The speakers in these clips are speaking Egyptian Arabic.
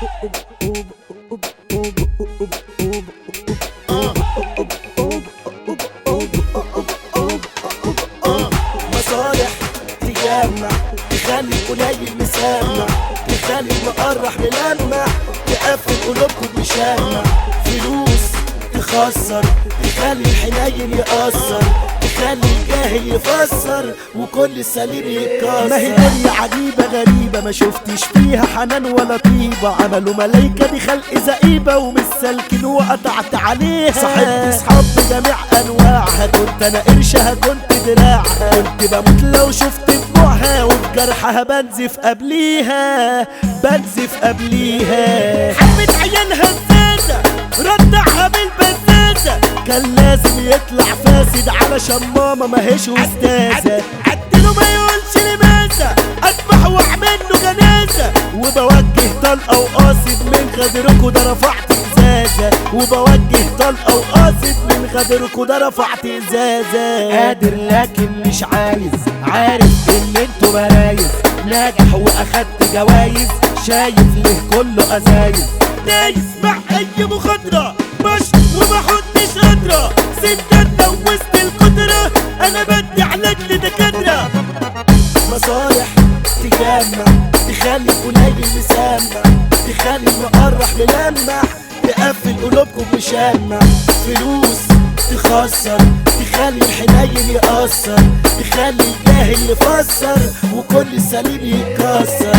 مصالح تجمع تخلي القليل مسمع تخلي المقرح ملمع تقفل قلوبكم مشمع فلوس تخسر تخلي الحنين يأثر تخلي الجاهل يفسر وكل السليم يتكسر ما هي دنيا عجيبة غريبة ما شفتش فيها حنان ولا طيبة عملوا ملايكة دي خلق زئيبة ومش سالكين وقطعت عليها صاحبت صحاب بجميع أنواعها كنت أنا قرشها كنت دراعها كنت بموت لو شفت دموعها وفي جرحها بنزف قبليها بنزف قبليها حبت عيالها الزازة ردعها بالبزازة كان لازم يطلع فاسد علشان ماما ماهيش أستاذة عدله ما يقولش لماذا أذبح وأعمل له جنازة وبوجه طلقة وقاصد من غدركوا ده رفعت إزازة وبوجه طلقة وقاصد من غدركوا ده رفعت إزازة قادر لكن مش عايز عارف إن انتوا برايز ناجح وأخدت جوايز شايف ليه كله أزايز دايس مع أي مخاطرة مش ومحطش قدرة سندنا وسط القدرة أنا بدي علاج لدكاترة مصالح تجمع تخلي القليل مسمع تخلي المقرح ملمع تقفل قلوبكم مشمع فلوس تخسر تخلي الحنين يأثر تخلي الجاهل يفسر وكل السليم يتكسر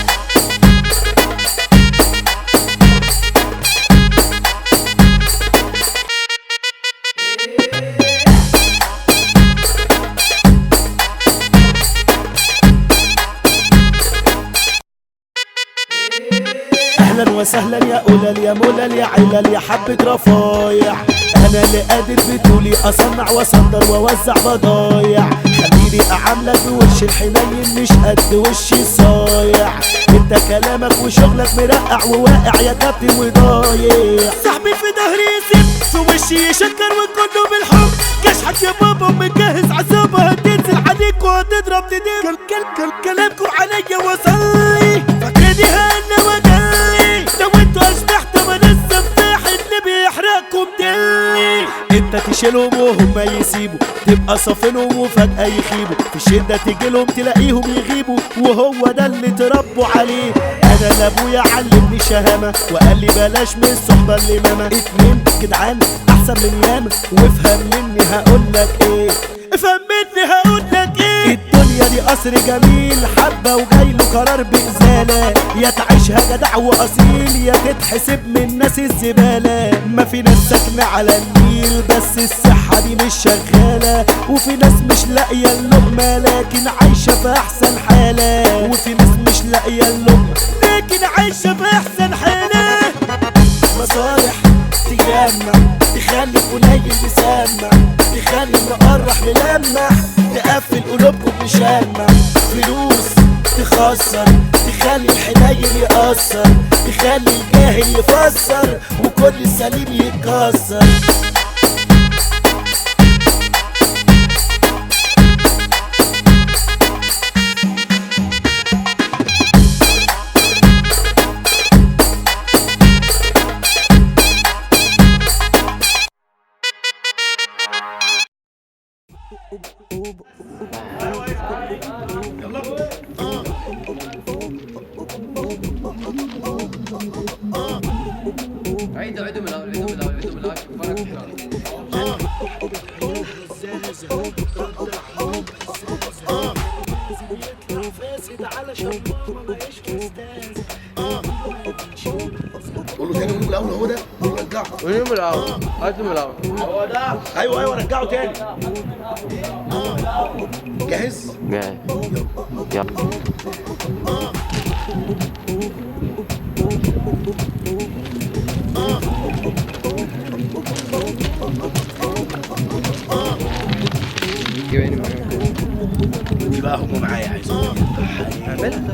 اهلا وسهلا يا قلل يا ملل يا علل يا حبة رفايع انا اللي قادر بطولي اصنع واصدر واوزع بضايع خليني اعاملك بوش الحنين مش قد وشي صايع انت كلامك وشغلك مرقع وواقع يا كابتن وضايع صاحبي في ظهري يسيب في وشي يشكر وكله بالحب كشحك يا بابا مجهز عصابة هتنزل عليك وهتضرب تدب كل كل كل كلامكم عليا وصلي فاكرني انا وجلي لو انتوا اشبحتوا من السفاح اللي بيحرقكم دلي انت تشيلهم وهم يسيبوا تبقى صافنهم وفجأة يخيبوا في الشدة تجيلهم تلاقيهم يغيبوا وهو ده اللي تربوا عليه انا اللي ابويا علمني شهامة وقال لي بلاش من الصحبة اللي ماما اتنين جدعان احسن من ياما وافهم مني هقولك ايه افهم مني هقولك ايه الدنيا دي قصر جميل حبة وجايله قرار بإزالة يا تعيشها جدع وأصيل يا تتحسب من ناس الزبالة ما في ناس ساكنة على النيل بس الصحة دي مش شغالة وفي ناس مش لاقية اللقمة لكن عايشة في أحسن حالة وفي ناس مش لاقية اللقمة لكن عايشة في أحسن حالة مصالح تجمع تخلي القليل مسمع تخلي المقرح ملمع تقفل قلوبكم مشمع فلوس تخسر تخلي الحنين يأثر تخلي الجاهل يفسر وكل السليم يتكسر عيدوا عيدوا من الاول عيدوا من الاول عيدوا من الاول فرق تكرار قولوا تاني قولوا الاول هو ده رجعه عيدوا من الاول عيدوا من الاول ايوه ايوه رجعه تاني جاهز جاي يلا جيب عيني معايا دي بقى هم معايا عايزين اعملها